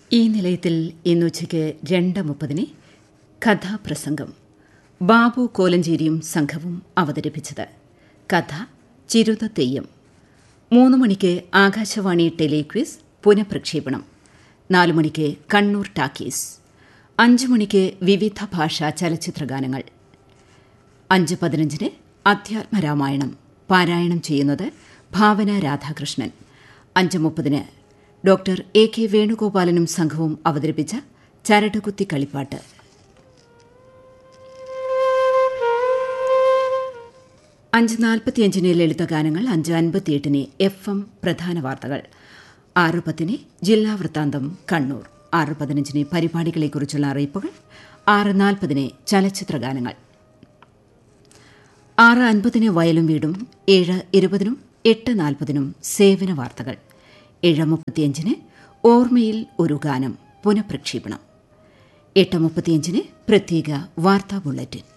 ഈ നിലയത്തിൽ ഇന്നുച്ചയ്ക്ക് രണ്ട് മുപ്പതിന് കഥാപ്രസംഗം ബാബു കോലഞ്ചേരിയും സംഘവും അവതരിപ്പിച്ചത് കഥ ചിരുത തെയ്യം മൂന്ന് മണിക്ക് ആകാശവാണി ടെലിക്വിസ് പുനഃപ്രക്ഷേപണം നാല് മണിക്ക് കണ്ണൂർ ടാക്കീസ് അഞ്ച് മണിക്ക് വിവിധ ഭാഷാ ചലച്ചിത്രഗാനങ്ങൾ അഞ്ച് പതിനഞ്ചിന് അധ്യാത്മരാമായണം പാരായണം ചെയ്യുന്നത് ഭാവന രാധാകൃഷ്ണൻ അഞ്ച് മുപ്പതിന് ഡോക്ടർ എ കെ വേണുഗോപാലനും സംഘവും അവതരിപ്പിച്ച ചരടുകുത്തി കളിപ്പാട്ട് അഞ്ച് നാൽപ്പത്തിയഞ്ചിന് ലളിതഗാനങ്ങൾ അഞ്ച് അൻപത്തിയെട്ടിന് എഫ് എം പ്രധാന വാർത്തകൾ ആറ് പത്തിന് ജില്ലാ വൃത്താന്തം കണ്ണൂർ ആറ് പതിനഞ്ചിന് പരിപാടികളെക്കുറിച്ചുള്ള അറിയിപ്പുകൾ ആറ് നാൽപ്പതിന് ചലച്ചിത്രഗാനങ്ങൾ ആറ് അൻപതിന് വയലും വീടും ഏഴ് ഇരുപതിനും എട്ട് നാൽപ്പതിനും സേവന വാർത്തകൾ ഏഴ് മുപ്പത്തിയഞ്ചിന് ഓർമ്മയിൽ ഒരു ഗാനം പുനഃപ്രക്ഷേപണം എട്ട് മുപ്പത്തിയഞ്ചിന് പ്രത്യേക വാർത്താ ബുള്ളറ്റിൻ